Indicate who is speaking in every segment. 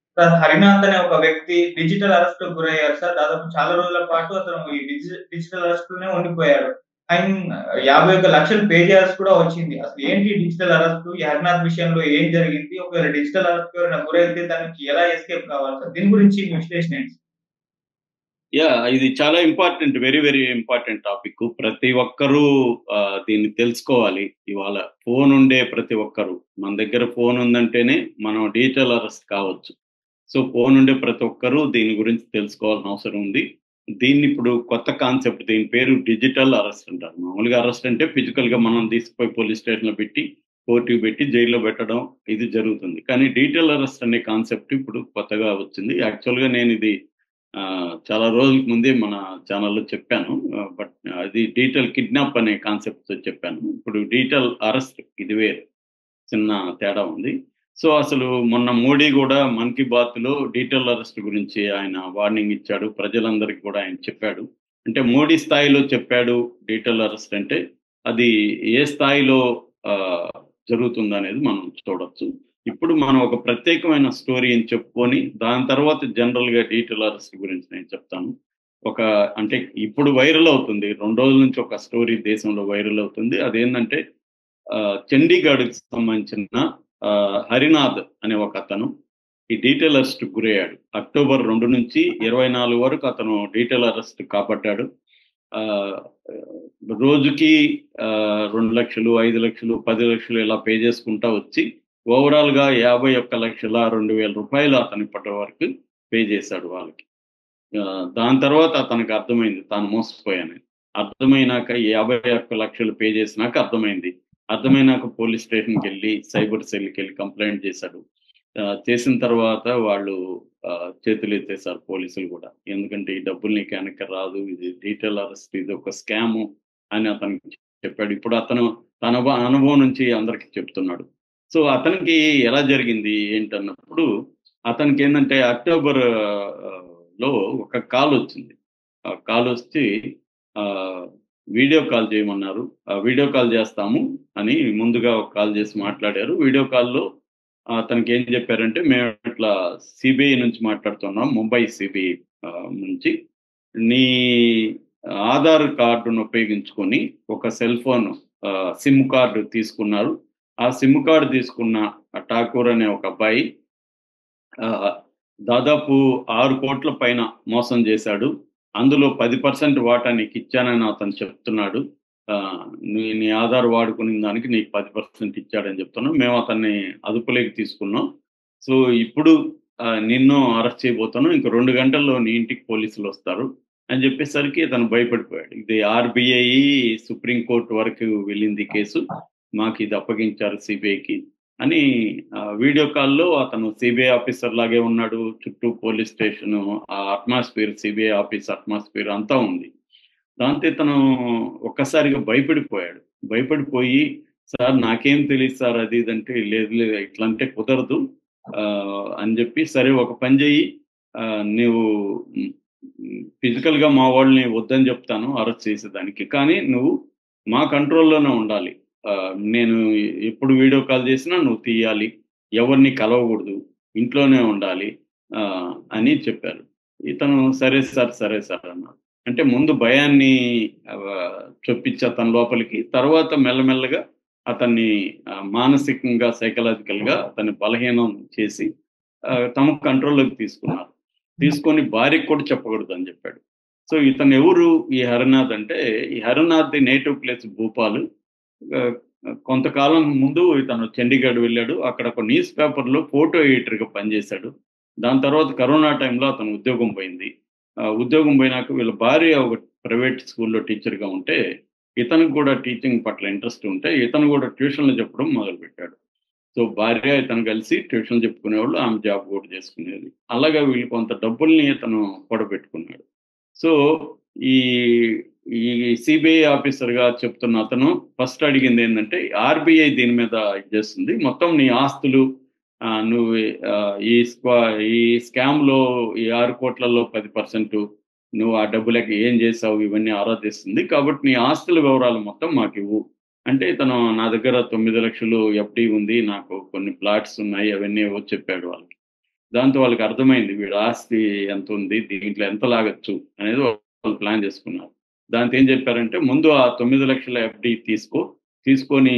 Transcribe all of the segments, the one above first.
Speaker 1: Sir Harinath అనే ఒక వ్యక్తి డిజిటల్ అరెస్ట్ గురయ్యారు సార్. దాదాపు చాలా రోజుల పాటు అతను ఈ డిజి డిజిటల్ అరెస్ట్‌లోనే ఉండిపోయాడు. అండ్ 51,00,000 పే చేయాల్సి కూడా వచ్చింది. అసలు ఏంటి డిజిటల్ అరెస్ట్? ఈ హరినాథ్ విషయంలో ఏం జరిగింది? ఒకవేళ డిజిటల్ అరెస్ట్‌కి ఎవరైనా గురైతే దానికి ఎలా ఎస్కేప్ కావాలి సార్? దీని గురించి మీ విశ్లేషణ ఏంటి?
Speaker 2: యాహ్! ఇది చాలా important. Very, very important topic. ప్రతి ఒక్కరూ ఆహ్, దీన్ని తెలుసుకోవాలి. ఇవాళ ఫోన్ ఉండే ప్రతి ఒక్కరు మన దగ్గర ఫోన్ ఉందంటేనే మనం డిజిటల్ అరెస్ట్ కావచ్చు. సో, ఫోన్ ఉండే ప్రతి ఒక్కరూ దీని గురించి తెలుసుకోవాల్సిన అవసరం ఉంది. దీన్ని ఇప్పుడు కొత్త కాన్సెప్ట్ దీని పేరు డిజిటల్ అరెస్ట్ అంటారు. మామూలుగా అరెస్ట్ అంటే ఫిజికల్‌గా మనం తీసుకుపోయి పోలీస్ స్టేషన్‌లో పెట్టి, కోర్ట్‌కి పెట్టి జైల్‌లో పెట్టడం ఇది జరుగుతుంది. కానీ డిజిటల్ అరెస్ట్ అనే కాన్సెప్ట్ ఇప్పుడు కొత్తగా వచ్చింది. యాక్చువల్‌గా నేను ఇది ఆహ్, చాలా రోజుల ముందే మన ఛానెల్‌లో చెప్పాను. ఆహ్, బట్ అది డిజిటల్ కిడ్నాప్ అనే కాన్సెప్ట్‌తో చెప్పాను. ఇప్పుడు డిజిటల్ అరెస్ట్ ఇది వేరు. చిన్న తేడా ఉంది. సో, అసలు మొన్న మోడీ గూడా మన్ కీ బాత్‌లో డిజిటల్ అరెస్ట్ గురించి ఆయన వార్నింగ్ ఇచ్చాడు. ప్రజలందరికీ కూడా ఆయన చెప్పాడు. అంటే మోడీ స్థాయిలో చెప్పాడు డిజిటల్ అరెస్ట్ అంటే అది ఏ స్థాయిలో ఆహ్, జరుగుతుందనేది మనం చూడొచ్చు. ఇప్పుడు మనం ఒక ప్రత్యేకమైన స్టోరీని చెప్పుకొని దాని తర్వాత జనరల్‌గా డిజిటల్ అరెస్ట్ గురించి నేను చెప్తాను. ఒక అంటే ఇప్పుడు వైరల్ అవుతుంది. 2 రోజుల నుంచి ఒక స్టోరీ దేశంలో వైరల్ అవుతుంది. అదేందంటే ఆహ్, చండీగఢ్‌కి సంబంధించిన ఆహ్, హరినాథ్ అనే ఒకతను ఈ డిజిటల్ అరెస్ట్‌కి గురయ్యాడు. అక్టోబర్ 2 నుంచి 24 వరకు అతను డిజిటల్ అరెస్ట్ కాబట్టాడు. ఆహ్, రోజుకి ఆహ్, 2,00,000, 5,00,000, 10,00,000 ఇలా పే చేసుకుంటా వచ్చి ఓవరాల్‌గా 51,02,000 రూపాయలు అతను ఇప్పటి వరకు పే చేశాడు వాళ్ళకి. ఆహ్, దాని తర్వాత అతనికి అర్థమైంది తాను మోసపోయానని. అర్థమైనాక 51,00,000 పే చేసినాక అర్థమైంది. అర్థమైనాక పోలీస్ స్టేషన్‌కెళ్ళి సైబర్ సెల్‌కెళ్ళి కంప్లెయింట్ చేశాడు. ఆహ్, చేసిన తర్వాత వాళ్ళు ఆహ్, చేతులెత్తేసారు పోలీసులు గూడా. ఎందుకంటే ఈ డబ్బులు నీకు వెనక్కి రాదు. ఇది డిజిటల్ అరెస్ట్ ఇది ఒక స్కాము అని అతనికి చెప్పాడు. ఇప్పుడు అతను తన అనుభ అనుభవం నుంచి అందరికి చెప్తున్నాడు. సో, అతనికి ఎలా జరిగింది ఏంటన్నప్పుడు అతనికేందంటే అక్టోబర్ ఆహ్, లో ఒక కాలొచ్చింది. ఆ కాలొచ్చి ఆహ్, వీడియో కాల్ చేయమన్నారు. ఆహ్, వీడియో కాల్ చేస్తాము అని ముందుగా ఒక కాల్ చేసి మాట్లాడారు. వీడియో కాల్‌లో అతనికి ఏం చెప్పారంటే మేము ఇట్లా సీబీఐ నుంచి మాట్లాడుతున్నాం. ముంబై సీబీఐ ఆహ్, నుంచి. నీ ఆధార్ కార్డును ఉపయోగించుకొని ఒక సెల్ ఫోన్ ఆహ్, సిమ్ కార్డ్ తీసుకున్నారు. ఆ సిమ్ కార్డ్ తీసుకున్న ఠాకూర్ అనే ఒక అబ్బాయి ఆహ్, దాదాపు 6,00,00,000 పైన మోసం చేశాడు. అందులో 10% వాటా నీకిచ్చానని అతను చెప్తున్నాడు. ఆహ్, నీ నీ ఆధార్ వాడుకున్న దానికి నీకు 10% ఇచ్చాడని చెప్తున్నాడు. మేము అతన్ని అదుపులోకి తీసుకున్నాం. సో, ఇప్పుడు ఆహ్, నిన్ను అరెస్ట్ చేయబోతున్నాం. ఇంక 2 గంటల్లో నీ ఇంటికి పోలీసులొస్తారు అని చెప్పేసరికి ఇతను భయపడిపోయాడు. ఇది ఆర్‌బీఐ, సుప్రీం కోర్ట్ వరకు వెళ్ళింది కేసు. మాకిది అప్పగించారు సీబీఐకి అని ఆహ్, వీడియో కాల్‌లో అతను సీబీఐ ఆఫీసర్ లాగే ఉన్నాడు. చుట్టూ పోలీస్ స్టేషను, ఆ అట్మాస్ఫియర్ సీబీఐ ఆఫీస్ అట్మాస్ఫియర్ అంతా ఉంది. దాంతో ఇతను ఒక్కసారిగా భయపడిపోయాడు. భయపడిపోయి సార్ నాకేం తెలీదు సార్ అది ఇది అంటే లేదు లేదు ఇట్లా అంటే కుదరదు ఆహ్, అని చెప్పి సరే ఒక పని చెయ్యి ఆహ్, నీవు హ్మ్, హ్మ్, ఫిజికల్‌గా మా వాళ్ళని వద్దని చెప్తాను అరెస్ట్ చేసేదానికి. కానీ నువ్వు మా కంట్రోల్‌లోనే ఉండాలి. ఆహ్, నేను ఎప్పుడు వీడియో కాల్ చేసినా నువ్వు తీయాలి. ఎవరిని కలవకూడదు. ఇంట్లోనే ఉండాలి ఆహ్, అని చెప్పారు. ఇతను సరే సార్, సరే సార్ అన్నాడు. అంటే ముందు భయాన్ని ఆహ్, చొప్పించి అతని లోపలికి తర్వాత మెల్లమెల్లగా అతన్ని ఆహ్, మానసికంగా, సైకలాజికల్‌గా అతన్ని బలహీనం చేసి ఆహ్, తమ కంట్రోల్‌లోకి తీసుకున్నారు. తీసుకొని భార్యకి కూడా చెప్పకూడదని చెప్పాడు. సో, ఇతను ఎవరు ఈ హరినాథ్ అంటే ఈ హరినాథ్‌ది నేటివ్ ప్లేస్ భూపాల్. ఆహ్, కొంతకాలం ముందు ఇతను చండీగఢ్ వెళ్ళాడు. అక్కడ ఒక న్యూస్ పేపర్‌లో ఫోటో ఎడిటర్‌గా పనిచేశాడు. దాని తర్వాత కరోనా టైంలో అతను ఉద్యోగం పోయింది. ఆహ్, ఉద్యోగం పోయినాక వీళ్ళ భార్య ఒక ప్రైవేట్ స్కూల్‌లో టీచర్‌గా ఉంటే ఇతనికి కూడా టీచింగ్ పట్ల ఇంట్రెస్ట్ ఉంటే ఇతను కూడా ట్యూషన్‌లు చెప్పడం మొదలుపెట్టాడు. సో, భార్య ఇతను కలిసి ట్యూషన్‌లు చెప్పుకునేవాళ్ళు. ఆమె జాబ్ కూడా చేసుకునేది. అలాగా వీళ్ళు కొంత డబ్బుల్ని ఇతను కూడబెట్టుకున్నాడు. సో, ఈ ఈ సీబీఐ ఆఫీసర్‌గా చెప్తున్న అతను ఫస్ట్ అడిగిందేందంటే ఆర్‌బీఐ దీని మీద ఇది చేస్తుంది. మొత్తం నీ ఆస్తులు ఆహ్, నువ్వు ఆహ్, ఈ స్క్వా ఈ స్కామ్‌లో ఈ 6,00,00,000లో 10% నువ్వు ఆ డబ్బులకి ఏం చేశావు ఇవన్నీ ఆరా తీస్తుంది. కాబట్టి నీ ఆస్తుల వివరాలు మొత్తం మాకివ్వు. అంటే ఇతను నా దగ్గర 9,00,000 ఎఫ్‌డి ఉంది. నాకు కొన్ని ప్లాట్స్ ఉన్నాయి. అవన్నీ ఏవో చెప్పాడు వాళ్ళకి. దాంతో వాళ్ళకి అర్థమైంది వీడు ఆస్తి ఎంత ఉంది దీంట్లో ఎంత లాగచ్చు అనేది వాళ్ళు ప్లాన్ చేసుకున్నారు దాంతో ఏం చెప్పారంటే ముందు ఆ తొమ్మిది లక్షల ఎఫ్డి తీసుకో తీసుకొని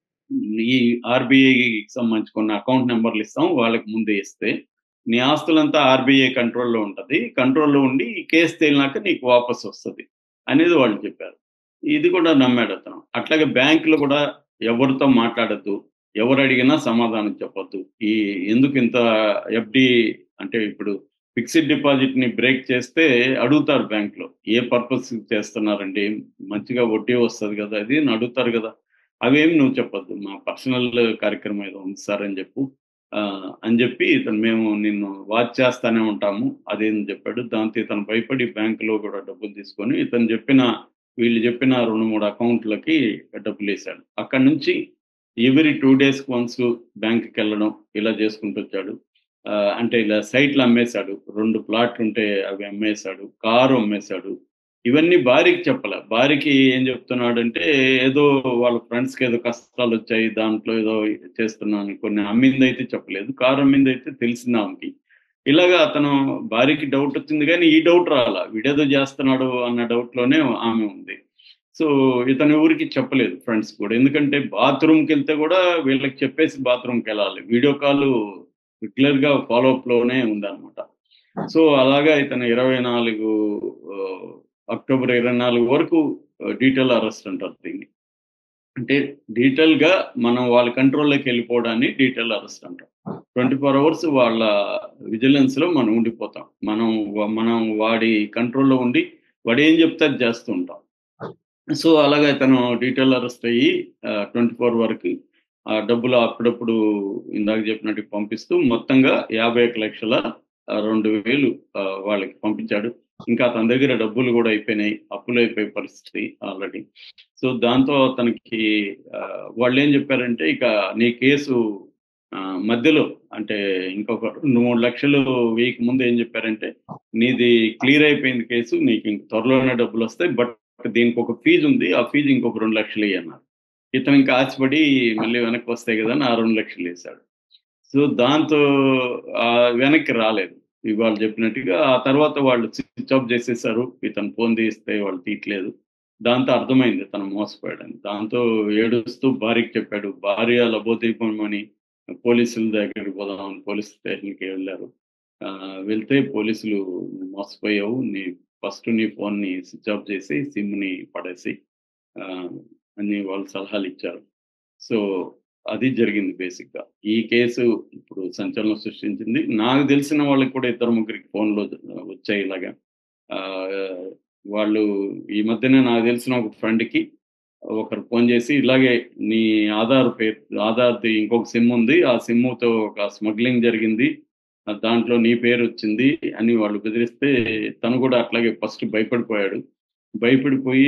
Speaker 2: ఈ ఆర్బీఐకి సంబంధించుకున్న అకౌంట్ నెంబర్లు ఇస్తాం వాళ్ళకి ముందే ఇస్తే నీ ఆస్తులంతా ఆర్బీఐ కంట్రోల్లో ఉంటుంది కంట్రోల్లో ఉండి ఈ కేసు తేలినాక నీకు వాపస్ వస్తుంది అనేది వాళ్ళు చెప్పారు ఇది కూడా నమ్మాడు అతను అట్లాగే బ్యాంకులు కూడా ఎవరితో మాట్లాడద్దు ఎవరు అడిగినా సమాధానం చెప్పొద్దు ఈ ఎందుకు ఇంత ఎఫ్డి అంటే ఇప్పుడు ఫిక్స్డ్ డిపాజిట్ ని బ్రేక్ చేస్తే అడుగుతారు బ్యాంక్ లో ఏ పర్పస్ చేస్తున్నారండి మంచిగా వడ్డీ వస్తుంది కదా అది అని అడుగుతారు కదా అవేమి నువ్వు చెప్పొద్దు మా పర్సనల్ కార్యక్రమం ఏదో ఉంది సార్ అని చెప్పు అని చెప్పి ఇతను మేము నిన్ను వాచ్ చేస్తానే ఉంటాము అదేని చెప్పాడు దాంతో ఇతను భయపడి బ్యాంకులో కూడా డబ్బులు తీసుకొని ఇతను చెప్పిన వీళ్ళు చెప్పిన రెండు మూడు అకౌంట్లకి డబ్బులు వేశాడు అక్కడి నుంచి ఎవ్రీ టూ డేస్కి వన్స్ బ్యాంక్కి వెళ్ళడం ఇలా చేసుకుంటూ వచ్చాడు అంటే ఇలా సైట్లు అమ్మేశాడు రెండు ప్లాట్లు ఉంటే అవి అమ్మేశాడు కారు అమ్మేశాడు ఇవన్నీ భార్యకి చెప్పలే భార్యకి ఏం చెప్తున్నాడు అంటే ఏదో వాళ్ళ ఫ్రెండ్స్కి ఏదో కష్టాలు వచ్చాయి దాంట్లో ఏదో చేస్తున్నాను కొన్ని అమ్మింది అయితే చెప్పలేదు కారు అమ్మింది అయితే తెలిసింది ఆమెకి ఇలాగా అతను భార్యకి డౌట్ వచ్చింది కానీ ఈ డౌట్ రాలా వీడేదో చేస్తున్నాడు అన్న డౌట్లోనే ఆమె ఉంది సో ఇతని ఊరికి చెప్పలేదు ఫ్రెండ్స్ కూడా ఎందుకంటే బాత్రూమ్కి వెళ్తే కూడా వీళ్ళకి చెప్పేసి బాత్రూమ్కి వెళ్ళాలి వీడియో కాల్ క్లియర్గా ఫాలోఅప్లోనే ఉందన్నమాట సో అలాగా ఇతను ఇరవై నాలుగు అక్టోబర్ ఇరవై నాలుగు వరకు డీటెయిల్ అరెస్ట్ అంటారు దీన్ని అంటే డీటెయిల్ గా మనం వాళ్ళ కంట్రోల్లోకి వెళ్ళిపోవడాన్ని డీటెయిల్ అరెస్ట్ అంటాం ట్వంటీ ఫోర్ అవర్స్ వాళ్ళ విజిలెన్స్ లో మనం ఉండిపోతాం మనం మనం వాడి కంట్రోల్లో ఉండి వాడు ఏం చెప్తే అది చేస్తూ ఉంటాం సో అలాగే తను డీటెయిల్ అరెస్ట్ అయ్యి ట్వంటీ ఫోర్ వరకు ఆ డబ్బులు అప్పుడప్పుడు ఇందాక చెప్పినట్టు పంపిస్తూ మొత్తంగా యాభై ఒక లక్షల రెండు వేలు వాళ్ళకి పంపించాడు ఇంకా తన దగ్గర డబ్బులు కూడా అయిపోయినాయి అప్పులు అయిపోయే పరిస్థితి ఆల్రెడీ సో దాంతో తనకి వాళ్ళు ఏం చెప్పారంటే ఇక నీ కేసు మధ్యలో అంటే ఇంకొక రెండు మూడు లక్షలు వీక్ ముందు ఏం చెప్పారంటే నీది క్లియర్ అయిపోయింది కేసు నీకు ఇంక త్వరలోనే డబ్బులు వస్తాయి బట్ దీనికి ఒక ఫీజు ఉంది ఆ ఫీజు ఇంకొక రెండు లక్షలు అన్నారు ఇతను ఇంకా ఆశపడి మళ్ళీ వెనక్కి వస్తాయి కదా అని ఆ రెండు లక్షలు వేశాడు సో దాంతో వెనక్కి రాలేదు ఇవాళ చెప్పినట్టుగా ఆ తర్వాత వాళ్ళు స్విచ్ ఆఫ్ చేసేసారు ఇతను ఫోన్ తీస్తే వాళ్ళు తీయట్లేదు దాంతో అర్థమైంది తను మోసపోయాడని దాంతో ఏడుస్తూ భార్యకి చెప్పాడు భార్య లబోదీపమని పోలీసుల దగ్గరికి పోదాం పోలీస్ స్టేషన్కి వెళ్ళారు వెళ్తే పోలీసులు మోసపోయావు నీ ఫస్ట్ నీ ఫోన్ని స్విచ్ ఆఫ్ చేసి సిమ్ని పడేసి అని వాళ్ళు సలహాలు ఇచ్చారు సో అది జరిగింది బేసిక్గా ఈ కేసు ఇప్పుడు సంచలనం సృష్టించింది నాకు తెలిసిన వాళ్ళకి కూడా ఇద్దరు ముగ్గురికి ఫోన్లో వచ్చాయి ఇలాగా వాళ్ళు ఈ మధ్యనే నాకు తెలిసిన ఒక ఫ్రెండ్కి ఒకరు ఫోన్ చేసి ఇలాగే నీ ఆధార్ పేరు ఆధార్ది ఇంకొక సిమ్ ఉంది ఆ సిమ్తో ఒక స్మగ్లింగ్ జరిగింది దాంట్లో నీ పేరు వచ్చింది అని వాళ్ళు బెదిరిస్తే తను కూడా అట్లాగే ఫస్ట్ భయపడిపోయాడు భయపడిపోయి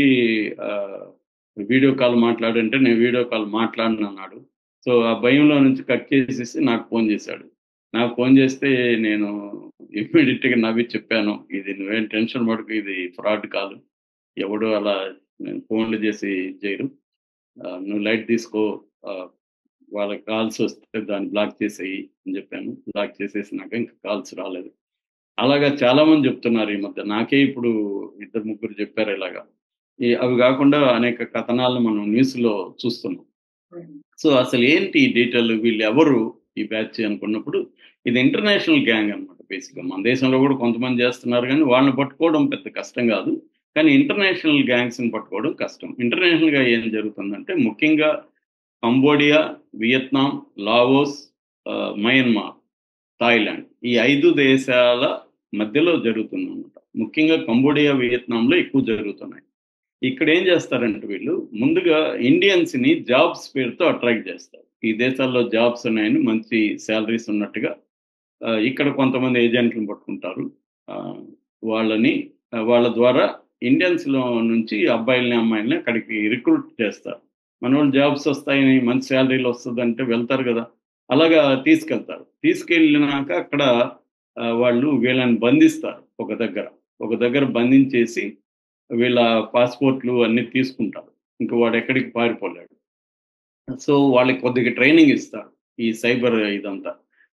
Speaker 2: వీడియో కాల్ మాట్లాడంటే నేను వీడియో కాల్ మాట్లాడను అన్నాడు సో ఆ భయంలో నుంచి కట్ చేసేసి నాకు ఫోన్ చేశాడు నాకు ఫోన్ చేస్తే నేను ఇమ్మీడియట్గా నవ్వి చెప్పాను ఇది నువ్వేం టెన్షన్ పడుకు ఇది ఫ్రాడ్ కాదు ఎవడు అలా ఫోన్లు చేసి చేయరు నువ్వు లైట్ తీసుకో వాళ్ళ కాల్స్ వస్తే దాన్ని బ్లాక్ చేసేయి అని చెప్పాను బ్లాక్ చేసేసినాక ఇంకా కాల్స్ రాలేదు అలాగా చాలా మంది చెప్తున్నారు ఈ మధ్య నాకే ఇప్పుడు ఇద్దరు ముగ్గురు చెప్పారు ఇలాగా ఈ అవి కాకుండా అనేక కథనాలను మనం న్యూస్లో చూస్తున్నాం సో అసలు ఏంటి ఈ డీటెయిల్ వీళ్ళు ఎవరు ఈ బ్యాచ్ అనుకున్నప్పుడు ఇది ఇంటర్నేషనల్ గ్యాంగ్ అనమాట బేసిక్గా మన దేశంలో కూడా కొంతమంది చేస్తున్నారు కానీ వాళ్ళని పట్టుకోవడం పెద్ద కష్టం కాదు కానీ ఇంటర్నేషనల్ గ్యాంగ్స్ని పట్టుకోవడం కష్టం ఇంటర్నేషనల్గా ఏం జరుగుతుందంటే ముఖ్యంగా Cambodia Vietnam Laos Myanmar Thailand ఈ ఐదు దేశాల మధ్యలో జరుగుతుంది అనమాట ముఖ్యంగా కంబోడియా వియత్నాంలో ఎక్కువ జరుగుతున్నాయి ఇక్కడ ఏం చేస్తారంటే వీళ్ళు ముందుగా ఇండియన్స్ని జాబ్స్ పేరుతో అట్రాక్ట్ చేస్తారు ఈ దేశాల్లో జాబ్స్ ఉన్నాయని మంచి శాలరీస్ ఉన్నట్టుగా ఇక్కడ కొంతమంది ఏజెంట్లను పట్టుకుంటారు వాళ్ళని వాళ్ళ ద్వారా ఇండియన్స్లో నుంచి అబ్బాయిలని అమ్మాయిలని అక్కడికి రిక్రూట్ చేస్తారు మన వాళ్ళు జాబ్స్ వస్తాయని మంచి శాలరీలు వస్తుందంటే వెళ్తారు కదా అలాగా తీసుకెళ్తారు తీసుకెళ్ళినాక అక్కడ వాళ్ళు వీళ్ళని బంధిస్తారు ఒక దగ్గర ఒక దగ్గర బంధించేసి వీళ్ళ పాస్పోర్ట్లు అన్నీ తీసుకుంటారు ఇంకా వాడు ఎక్కడికి పారిపోలేడు సో వాళ్ళకి కొద్దిగా ట్రైనింగ్ ఇస్తారు ఈ సైబర్ ఇదంతా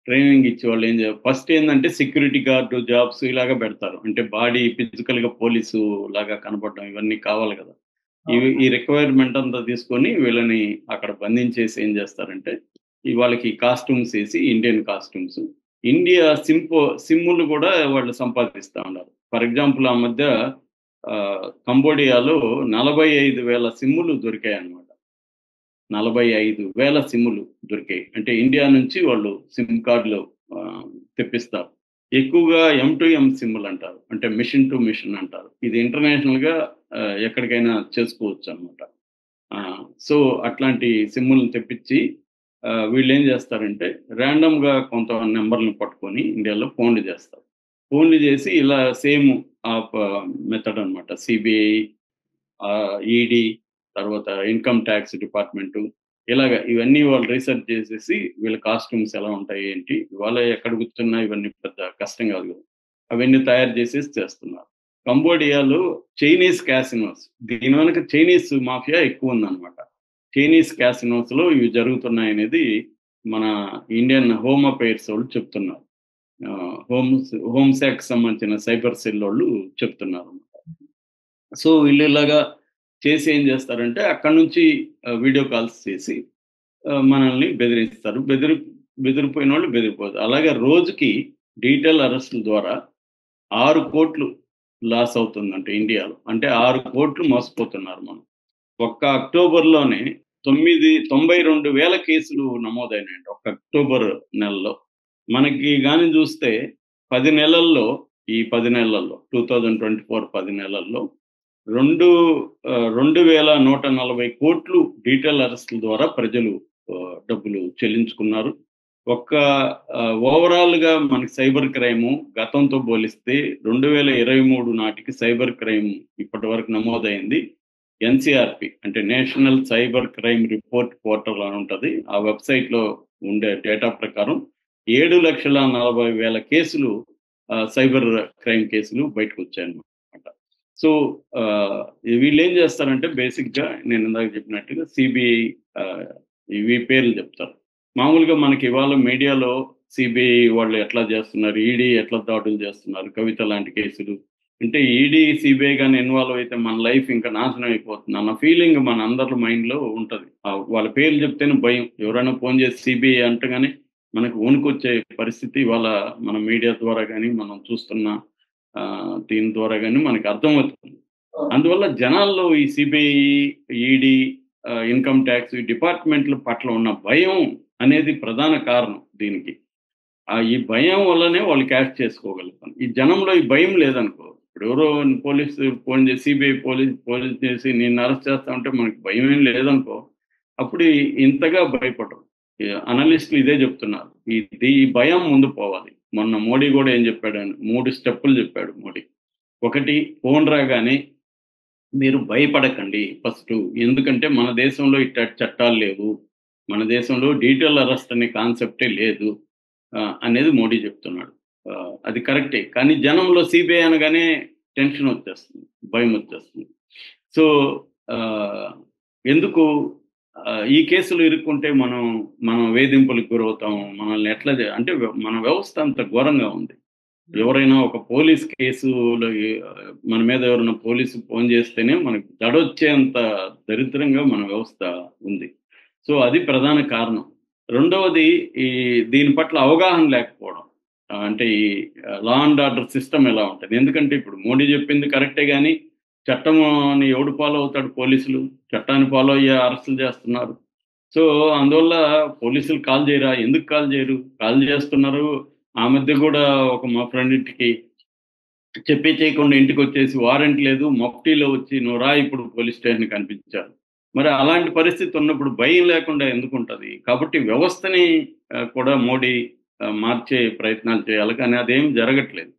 Speaker 2: ట్రైనింగ్ ఇచ్చే వాళ్ళు ఏం చేయాలి ఫస్ట్ ఏంటంటే సెక్యూరిటీ గార్డు జాబ్స్ ఇలాగా పెడతారు అంటే బాడీ ఫిజికల్ గా పోలీసు లాగా కనపడడం ఇవన్నీ కావాలి కదా ఇవి ఈ రిక్వైర్మెంట్ అంతా తీసుకొని వీళ్ళని అక్కడ బంధించేసి ఏం చేస్తారంటే ఈ వాళ్ళకి కాస్ట్యూమ్స్ వేసి ఇండియన్ కాస్ట్యూమ్స్ ఇండియా సింపో సిమ్ములు కూడా వాళ్ళు సంపాదిస్తూ ఉన్నారు ఫర్ ఎగ్జాంపుల్ ఆ మధ్య ఆ, కంబోడియాలో నలభై ఐదు వేల సిమ్ములు దొరికాయి అన్నమాట నలభై ఐదు వేల సిమ్ములు దొరికాయి అంటే ఇండియా నుంచి వాళ్ళు సిమ్ కార్డులు ఆ, తెప్పిస్తారు ఎక్కువగా ఎం టు ఎం సిమ్ములు అంటారు అంటే మిషన్ టు మిషన్ అంటారు ఇది ఇంటర్నేషనల్ గా ఆ, ఎక్కడికైనా చేసుకోవచ్చు అనమాట సో అట్లాంటి సిమ్ములను తెప్పించి ఆ, వీళ్ళు ఏం చేస్తారంటే ర్యాండమ్ గా కొంత నెంబర్లను పట్టుకొని ఇండియాలో ఫోన్లు చేస్తారు ఫోన్లు చేసి ఇలా సేమ్ మెథడ్ అనమాట సిబిఐ ఈడీ తర్వాత ఇన్కమ్ ట్యాక్స్ డిపార్ట్మెంటు ఇలాగ ఇవన్నీ వాళ్ళు రీసెర్చ్ చేసేసి వీళ్ళ కాస్ట్యూమ్స్ ఎలా ఉంటాయి ఏంటి వాళ్ళ ఎక్కడ కూర్చున్నా ఇవన్నీ పెద్ద కష్టం కాదు కదా అవన్నీ తయారు చేసేసి చేస్తున్నారు కంబోడియాలో చైనీస్ క్యాసినోస్ దీని వెనక చైనీస్ మాఫియా ఎక్కువ ఉందన్నమాట చైనీస్ క్యాసినోస్ లో ఇవి జరుగుతున్నాయి అనేది మన ఇండియన్ హోమ్ అఫైర్స్ వాళ్ళు చెప్తున్నారు ఆ, హోమ్ హోమ్ శాఖ సంబంధించిన సైబర్ సెల్ వాళ్ళు చెప్తున్నారు సో వీళ్ళు ఇలాగా చేసి ఏం చేస్తారంటే అక్కడ నుంచి ఆ, వీడియో కాల్స్ చేసి ఆ, మనల్ని బెదిరిస్తారు బెదిరి బెదిరిపోయిన వాళ్ళు బెదిరిపోతారు అలాగే రోజుకి డీటెయిల్ అరెస్టుల ద్వారా ఆరు కోట్లు లాస్ అవుతుందంటే ఇండియాలో అంటే ఆరు కోట్లు మోసపోతున్నారు మనం ఒక్క అక్టోబర్లోనే తొమ్మిది తొంభై రెండు వేల కేసులు నమోదైనాయండి ఒక్క అక్టోబర్ నెలలో మనకి కానీ చూస్తే పది నెలల్లో ఈ పది నెలల్లో టూ థౌజండ్ ట్వంటీ ఫోర్ పది నెలల్లో రెండు ఆ, రెండు వేల నూట నలభై కోట్లు డీటెయిల్ అరెస్టుల ద్వారా ప్రజలు ఆ, డబ్బులు చెల్లించుకున్నారు ఒక్క ఓవరాల్ గా మనకి సైబర్ క్రైమ్ గతంతో పోలిస్తే రెండు వేల ఇరవై మూడు నాటికి సైబర్ క్రైమ్ ఇప్పటి వరకు నమోదైంది ఎన్సిఆర్పి అంటే national cyber crime report portal అని ఉంటుంది ఆ వెబ్సైట్ లో ఉండే డేటా ప్రకారం ఏడు లక్షల నలభై వేల కేసులు ఆ, సైబర్ క్రైమ్ కేసులు బయటకు వచ్చాయన్నమాట సో ఆ, వీళ్ళు ఏం చేస్తారంటే బేసిక్ గా నేను ఇందాక చెప్పినట్టుగా సిబిఐ ఇవి పేర్లు చెప్తారు మామూలుగా మనకి ఇవాళ మీడియాలో సిబిఐ వాళ్ళు ఎట్లా చేస్తున్నారు ఈడీ ఎట్లా దాడులు చేస్తున్నారు కవిత లాంటి కేసులు అంటే ఈడీ సిబిఐ కానీ ఇన్వాల్వ్ అయితే మన లైఫ్ ఇంకా నాశనం అయిపోతుంది అన్న ఫీలింగ్ మన అందరి మైండ్ లో ఉంటది ఆ వాళ్ళ పేర్లు చెప్తేనే భయం ఎవరైనా ఫోన్ చేసి సిబిఐ అంటగానే మనకు వణుకొచ్చే పరిస్థితి ఇవాళ మన మీడియా ద్వారా కానీ మనం చూస్తున్న ఆ, దీని ద్వారా కానీ మనకి అర్థమవుతుంది అందువల్ల జనాల్లో ఈ సిబిఐ ఈడీ ఇన్కమ్ ట్యాక్స్ డిపార్ట్మెంట్ల పట్ల ఉన్న భయం అనేది ప్రధాన కారణం దీనికి ఆ ఈ భయం వల్లనే వాళ్ళు క్యాష్ చేసుకోగలుగుతారు ఈ జనంలో ఈ భయం లేదనుకో ఇప్పుడు ఎవరో పోలీసు ఫోన్ చేసి సిబిఐ పోలీస్ పోలీస్ చేసి నేను అరెస్ట్ చేస్తా ఉంటే మనకి భయం ఏం లేదనుకో అప్పుడు ఈ- ఇంతగా భయపడరు అనలిస్టులు ఇదే చెప్తున్నారు ఈ ఈ భయం ముందు పోవాలి మొన్న మోడీ కూడా ఏం చెప్పాడు ఆయన మూడు స్టెప్పులు చెప్పాడు మోడీ ఒకటి ఫోన్ రాగానే మీరు భయపడకండి ఫస్ట్ ఎందుకంటే మన దేశంలో ఇట్ట చట్టాలు లేవు మన దేశంలో డీటెయిల్ అరెస్ట్ అనే కాన్సెప్టే లేదు ఆ, అనేది మోడీ చెప్తున్నాడు ఆ, అది కరెక్టే కానీ జనంలో సిబిఐ అనగానే టెన్షన్ వచ్చేస్తుంది భయం వచ్చేస్తుంది సో ఆ, ఎందుకు ఆ, ఈ కేసులు ఇరుక్కుంటే మనం మనం వేధింపులకు గురవుతాం మనల్ని ఎట్లా చే- అంటే వ్య- మన వ్యవస్థ అంత ఘోరంగా ఉంది ఎవరైనా ఒక పోలీస్ కేసులో ఏ- మన మీద ఎవరైనా పోలీసు ఫోన్ చేస్తేనే మనకు దడొచ్చేంత దరిద్రంగా మన వ్యవస్థ ఉంది సో అది ప్రధాన కారణం రెండవది ఈ దీని పట్ల అవగాహన లేకపోవడం ఆ, అంటే ఈ లా అండ్ ఆర్డర్ సిస్టమ్ ఎలా ఉంటుంది ఎందుకంటే ఇప్పుడు మోడీ చెప్పింది కరెక్టే కానీ చట్టంని ఎవడు ఫాలో అవుతాడు పోలీసులు చట్టాన్ని ఫాలో అయ్యే అరెస్టులు చేస్తున్నారు సో అందువల్ల పోలీసులు కాల్ చేయరా ఎందుకు కాల్ చేయరు కాల్ చేస్తున్నారు ఆ మధ్య కూడా ఒక మా ఫ్రెండ్ ఇంటికి చెప్పి చేయకుండా ఇంటికి వచ్చేసి వారెంట్ లేదు మొక్టీలో వచ్చి నువ్వు రా ఇప్పుడు పోలీస్ స్టేషన్ కనిపించారు మరి అలాంటి పరిస్థితి ఉన్నప్పుడు భయం లేకుండా ఎందుకు ఉంటుంది కాబట్టి వ్యవస్థని ఆ, కూడా మోడీ ఆ, మార్చే ప్రయత్నాలు చేయాలి కానీ అదేం జరగట్లేదు